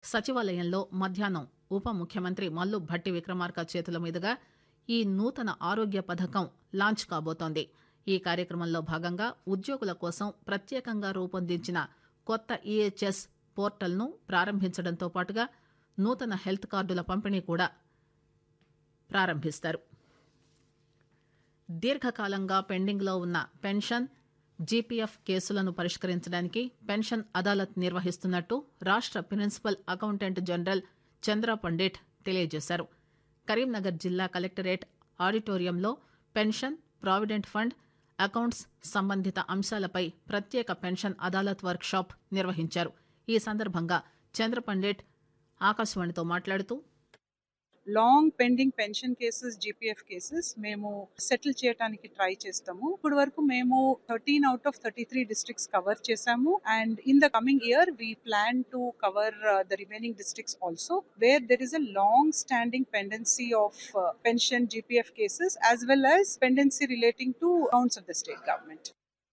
సచివాలయంలో మధ్యాహ్నం ఉప ముఖ్యమంత్రి మల్లు భట్టి విక్రమార్క చేతుల మీదుగా ఈ నూతన ఆరోగ్య పథకం లాంచ్ కాబోతోంది ఈ కార్యక్రమంలో భాగంగా ఉద్యోగుల కోసం ప్రత్యేకంగా రూపొందించిన కొత్త ఈహెచ్ఎస్ పోర్టల్ను ప్రారంభించడంతో పాటుగా నూతన హెల్త్ కార్డుల పంపిణీ కూడా ప్రారంభిస్తారు దీర్ఘకాలంగా పెండింగ్లో ఉన్న పెన్షన్ జీపీఎఫ్ కేసులను పరిష్కరించడానికి పెన్షన్ అదాలత్ నిర్వహిస్తున్నట్టు రాష్ట principal accountant general Chandra Pandit తెలియజేశారు కరీంనగర్ జిల్లా కలెక్టరేట్ ఆడిటోరియంలో పెన్షన్ ప్రావిడెంట్ ఫండ్ అకౌంట్స్ సంబంధిత అంశాలపై ప్రత్యేక పెన్షన్ అదాలత్ వర్క్ షాప్ నిర్వహించారు ఈ సందర్భంగా చంద్ర పండిట్ ఆకాశవాణితో మాట్లాడుతూ long pending pension cases GPF cases మేము సెటిల్ చేయడానికి ట్రై చేస్తాము ఇప్పుడు వరకు మేము thirteen out of thirty three districts cover చేసాము and in the coming year we plan to cover the remaining districts also where there is a long standing pendency of pension GPF cases as well as pendency relating to accounts of the state government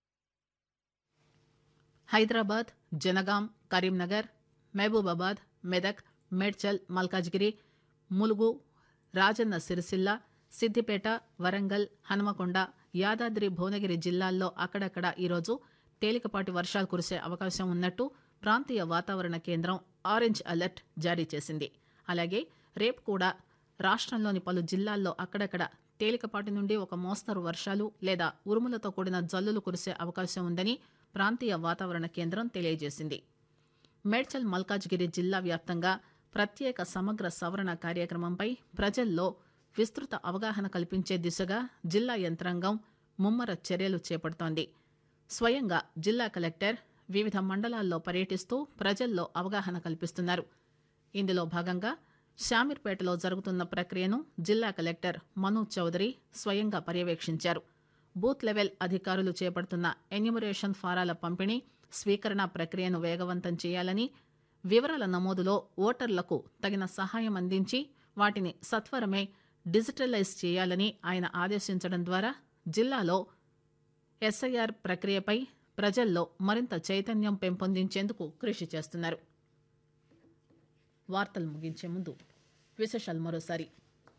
Hyderabad Jangaon Karimnagar Mahabubabad Medak Medchal Malkajgiri Mulugu Rajanna Sircilla Siddipet Warangal Hanumakonda Yadadri Bhuvanagiri జిల్లాల్లో అక్కడక్కడ ఈరోజు తేలికపాటి వర్షాలు కురిసే అవకాశం ఉన్నట్టు ప్రాంతీయ వాతావరణ కేంద్రం ఆరెంజ్ అలర్ట్ జారీ చేసింది అలాగే రేపు కూడా రాష్ట్రంలోని పలు జిల్లాల్లో అక్కడక్కడ తేలికపాటి నుండి ఒక మోస్తరు వర్షాలు లేదా ఉరుములతో కూడిన జల్లులు కురిసే అవకాశం ఉందని ప్రాంతీయ వాతావరణ కేంద్రం తెలియజేసింది మేడ్చల్ మల్కాజ్గిరి జిల్లా వ్యాప్తంగా ప్రత్యేక సమగ్ర సవరణ కార్యక్రమంపై ప్రజల్లో విస్తృత అవగాహన కల్పించే దిశగా జిల్లా యంత్రాంగం ముమ్మర చర్యలు చేపడుతోంది స్వయంగా జిల్లా కలెక్టర్ వివిధ మండలాల్లో పర్యటిస్తూ ప్రజల్లో అవగాహన కల్పిస్తున్నారు ఇందులో భాగంగా శామీర్పేటలో జరుగుతున్న ప్రక్రియను జిల్లా కలెక్టర్ మను చౌదరి స్వయంగా పర్యవేక్షించారు బూత్ లెవెల్ అధికారులు చేపడుతున్న ఎన్యూమరేషన్ ఫారాల పంపిణీ స్వీకరణ ప్రక్రియను వేగవంతం చేయాలని వివరాల నమోదులో ఓటర్లకు తగిన సహాయం అందించి వాటిని సత్వరమే డిజిటలైజ్ చేయాలని ఆయన ఆదేశించడం ద్వారా జిల్లాలో ఎస్ఐఆర్ ప్రక్రియపై ప్రజల్లో మరింత చైతన్యం పెంపొందించేందుకు కృషి చేస్తున్నారు వార్తలు ముగించే ముందు విశేషాలు మరోసారి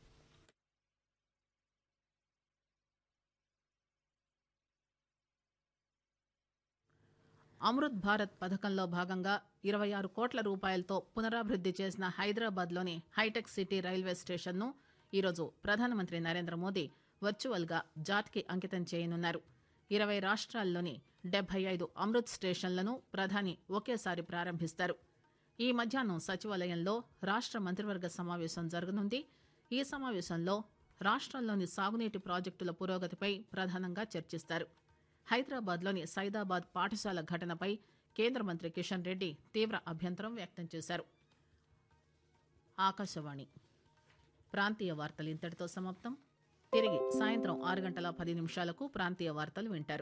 అమృత్ భారత్ పథకంలో భాగంగా ఇరవై ఆరు కోట్ల రూపాయలతో పునరాభివృద్ది చేసిన హైదరాబాద్లోని హైటెక్ సిటీ రైల్వే స్టేషన్ను ఈరోజు ప్రధానమంత్రి నరేంద్ర మోదీ వర్చువల్గా జాతికి అంకితం చేయనున్నారు ఇరవై రాష్ట్రాల్లోని డెబ్బై ఐదు అమృత్ స్టేషన్లను ప్రధాని ఒకేసారి ప్రారంభిస్తారు ఈ మధ్యాహ్నం సచివాలయంలో రాష్ట్ర మంత్రివర్గ సమావేశం జరగనుంది ఈ సమావేశంలో రాష్ట్రంలోని సాగునీటి ప్రాజెక్టుల పురోగతిపై ప్రధానంగా చర్చిస్తారు హైదరాబాద్లోని సైదాబాద్ పాఠశాల ఘటనపై కేంద్ర మంత్రి కిషన్ రెడ్డి తీవ్ర అభ్యంతరం వ్యక్తం చేశారు ఆకాశవాణి ప్రాంతీయ వార్తలు ఇంతటితో సమాప్తం తిరిగి సాయంత్రం ఆరు గంటల పది నిమిషాలకు ప్రాంతీయ వార్తలు వింటారు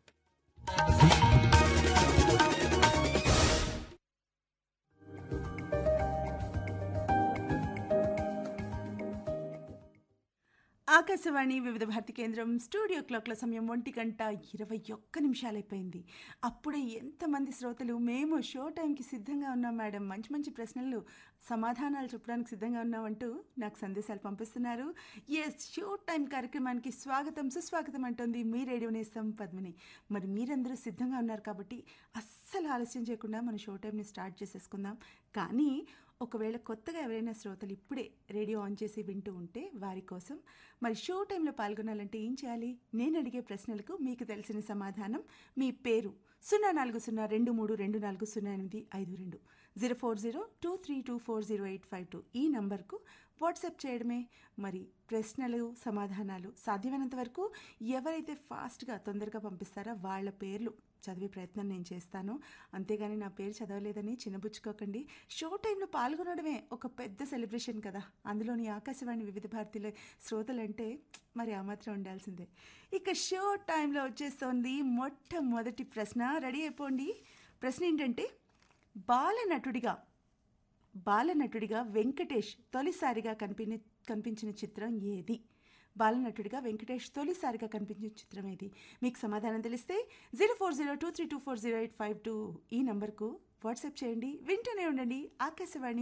ఆకాశవాణి వివిధ భారతి కేంద్రం స్టూడియో క్లాక్ల సమయం ఒంటి గంట ఇరవై ఒక్క నిమిషాలైపోయింది అప్పుడే ఎంతమంది శ్రోతలు మేము షో టైంకి సిద్ధంగా ఉన్నాం మేడం మంచి మంచి ప్రశ్నలు సమాధానాలు చెప్పడానికి సిద్ధంగా ఉన్నామంటూ నాకు సందేశాలు పంపిస్తున్నారు ఎస్ షో టైం కార్యక్రమానికి స్వాగతం సుస్వాగతం అంటోంది మీ రేడియో నేస్తం పద్మిని మరి మీరందరూ సిద్ధంగా ఉన్నారు కాబట్టి అస్సలు ఆలస్యం చేయకుండా మన షో టైంని స్టార్ట్ చేసేసుకుందాం కానీ ఒకవేళ కొత్తగా ఎవరైనా శ్రోతలు ఇప్పుడే రేడియో ఆన్ చేసి వింటూ ఉంటే వారి కోసం మరి షో టైంలో పాల్గొనాలంటే ఏం చేయాలి నేను అడిగే ప్రశ్నలకు మీకు తెలిసిన సమాధానం మీ పేరు సున్నా నాలుగు సున్నా రెండు మూడు రెండు నాలుగు సున్నా ఎనిమిది ఐదు రెండు zero four zero two three two four zero eight five two ఈ నంబర్కు వాట్సాప్ చేయడమే మరి ప్రశ్నలు సమాధానాలు సాధ్యమైనంత వరకు ఎవరైతే ఫాస్ట్గా తొందరగా పంపిస్తారో వాళ్ళ పేర్లు చదివే ప్రయత్నం నేను చేస్తాను అంతేగాని నా పేరు చదవలేదని చిన్నబుచ్చుకోకండి షో టైంలో పాల్గొనడమే ఒక పెద్ద సెలబ్రేషన్ కదా అందులోని ఆకాశవాణి వివిధ భారతీయుల శ్రోతలంటే మరి ఆ మాత్రం ఉండాల్సిందే ఇక షో టైంలో వచ్చేస్తోంది మొట్టమొదటి ప్రశ్న రెడీ అయిపోండి ప్రశ్న ఏంటంటే బాలనటుడిగా బాలనటుడిగా వెంకటేష్ తొలిసారిగా కనిపి కనిపించిన చిత్రం ఏది బాలనటుడిగా వెంకటేష్ తొలిసారిగా కనిపించిన చిత్రం ఏది మీకు సమాధానం తెలిస్తే zero four zero two three two four zero eight five two ఈ నంబర్కు వాట్సాప్ చేయండి వింటూనే ఉండండి ఆకాశవాణి